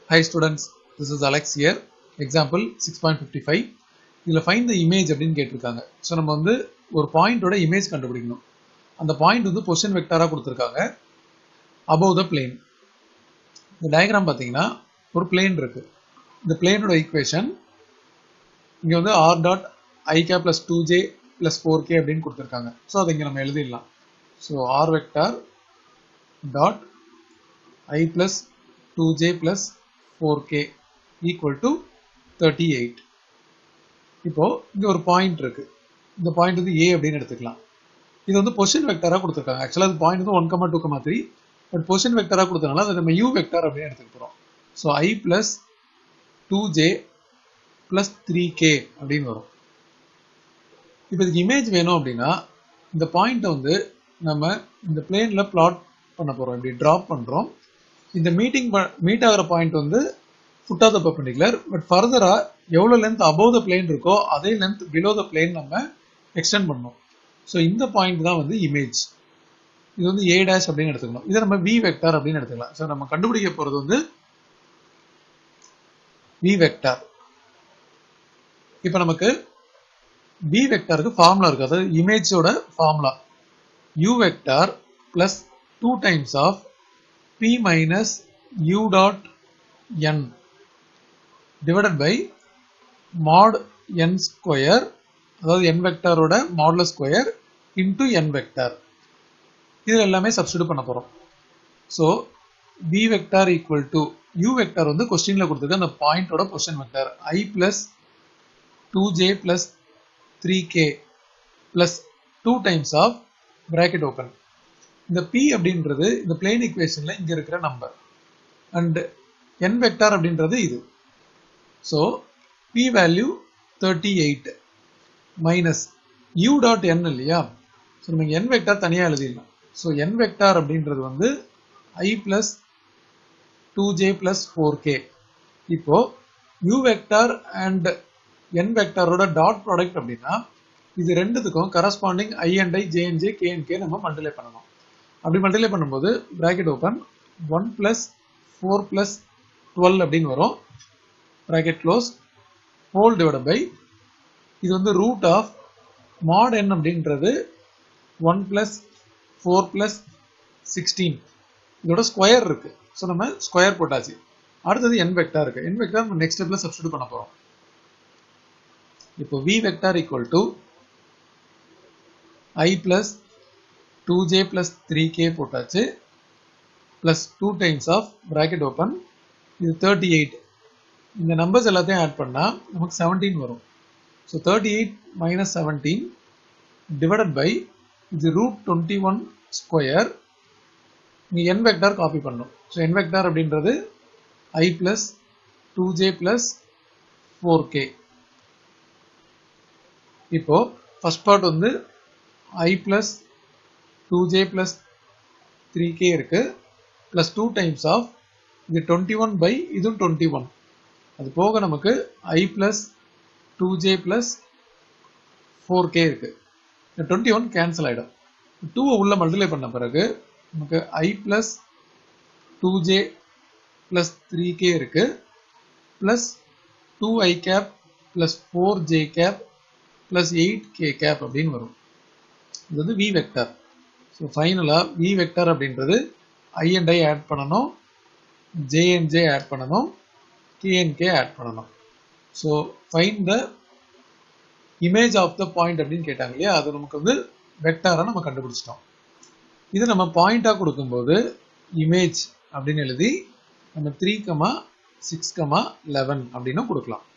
Hi students, this is Alex here. Example 6.55. இதில் find the image அப்படின்னு கேட்டிருக்காங்க so நம்ம வந்து ஒரு பாயிண்டோட இமேஜ் கண்டுபிடிக்கணும் அந்த பாயிண்ட் வந்து பொசிஷன் வெக்டாராக கொடுத்துருக்காங்க above the plane இந்த டயக்ராம் பார்த்தீங்கன்னா ஒரு பிளேன் இருக்கு இந்த பிளேனோட ஈக்குவேஷன் இங்கே வந்து R dot I K plus two J plus four K அப்படின்னு கொடுத்துருக்காங்க ஸோ அதை இங்கே நம்ம எழுதிடலாம் so R vector dot I plus two J plus four K equal to thirty eight இப்போ இங்கே ஒரு பாயிண்ட் இருக்கு இந்த பாயிண்ட் வந்து ஏ அப்படின்னு எடுத்துக்கலாம் இது வந்து பொசிஷன் வெக்டராக கொடுத்துருக்காங்க ஆக்சுவலாக அது பாயிண்ட் வந்து one comma two comma three but position வெக்டராக கொடுத்தனால அதை நம்ம யூ வெக்டார் அப்படின்னு எடுத்துக்க போகிறோம் so I plus two J plus three K அப்படின்னு வரும் இப்போ இதுக்கு இமேஜ் வேணும் அப்படின்னா இந்த பாயிண்ட்டை வந்து நம்ம இந்த பிளேனில் பிளாட் பண்ண போகிறோம் இப்படி ட்ராப் பண்ணுறோம் இந்த மீட்டிங் மீட் ஆகிற பாயிண்ட் வந்து foot of the perpendicular but ஃபர்தராக எவ்வளோ லென்த் அபவ் த பிளேன் இருக்கோ அதே லென்த் பிலோ த பிளேன் நம்ம எக்ஸ்டெண்ட் பண்ணணும் ஸோ இந்த பாயிண்ட் தான் வந்து இமேஜ் இது வந்து ஏ டேஷ் அப்படின்னு எடுத்துக்கணும் இதை நம்ம வி வெக்டார் அப்படின்னு எடுத்துக்கலாம் ஸோ நம்ம கண்டுபிடிக்க போகிறது வந்து வி வெக்டார் இப்போ நமக்கு வி வெக்டாருக்கு ஃபார்முலா இருக்கு அதாவது இமேஜோட formula U vector plus two times of P minus U dot N divided by mod N square அதாவது என் வெக்டாரோட modular square into N vector இதில் எல்லாமே சப்ஸ்டியூட் பண்ண போகிறோம் so V vector equal to U vector வந்து கொஸ்டினில் கொடுத்துருக்க அந்த பாயிண்டோட position vector I plus two J plus three K plus two times of bracket open இந்த பி அப்படின்றது இந்த பிளேன் ஈக்குவேஷனில் இங்கே இருக்கிற நம்பர் அண்ட் என் வெக்டார் அப்படின்றது இது so P value thirty eight minus U dot N இல்லையா ஸோ நம்ம என் வெக்டார் தனியாக எழுதிடலாம் ஸோ என் வெக்டார் அப்படின்றது வந்து I plus two J plus four K இப்போ யூ வெக்டார் அண்ட் என் வெக்டாரோட டாட் ப்ராடக்ட் அப்படின்னா இது ரெண்டுத்துக்கும் corresponding I and I J and J K and K நம்ம மல்டிப்ளை பண்ணணும் அப்படி மல்டிப்ளை பண்ணும்போது bracket open one plus four plus twelve அப்படின்னு வரும் bracket close whole divide by இது வந்து ரூட் ஆஃப் மாட் என் அப்படின்றது one plus four plus sixteen இதோட ஸ்கொயர் இருக்கு ஸோ நம்ம ஸ்கொயர் போட்டாச்சு அடுத்தது என் வெக்டார் இருக்கு என் வெக்டார் நம்ம நெக்ஸ்ட் ஸ்டெப்ல சப்ஸ்டியூட் பண்ண போறோம் இப்போ V vector equal to I plus two J plus three K போட்டாச்சு plus two times of bracket open இது தேர்ட்டி எயிட் இந்த நம்பர்ஸ் எல்லாத்தையும் ஆட் பண்ணால் நமக்கு செவன்டீன் வரும் so thirty eight minus seventeen divided by இது ரூட் டுவெண்ட்டி ஒன் ஸ்கொயர் இங்கே N vector copy பண்ணும் ஸோ என் வெக்டார் அப்படின்றது I plus two J plus four K இப்போ ஃபர்ஸ்ட் பார்ட் வந்து I plus two J plus three K இருக்கு plus two times of இது twenty one by இதுவும் twenty one அது போக நமக்கு I plus two J plus four K இருக்கு இந்த டுவெண்ட்டி ஒன் கேன்சல் ஆகிடும் டூவை உள்ள மல்டிப்ளை பண்ண பிறகு நமக்கு I plus two J plus three K இருக்கு plus two I cap plus four J cap plus eight K cap அப்படின்னு வரும் இது வந்து வி வெக்டர் ஸோ ஃபைனலாக வி வெக்டர் அப்படின்றது ஐ அண்ட் ஐ ஆட் பண்ணணும் ஜே அண்ட் ஜே ஆட் பண்ணணும் K and K add பண்ணணும் so find the image of the point அப்படின்னு கேட்டாங்க இல்லையா அது நமக்கு வந்து வெக்டாராக நம்ம கண்டுபிடிச்சிட்டோம் இது நம்ம பாயிண்டாக கொடுக்கும்போது இமேஜ் அப்படின்னு எழுதி நம்ம three comma six comma eleven அப்படின்னு கொடுக்கலாம்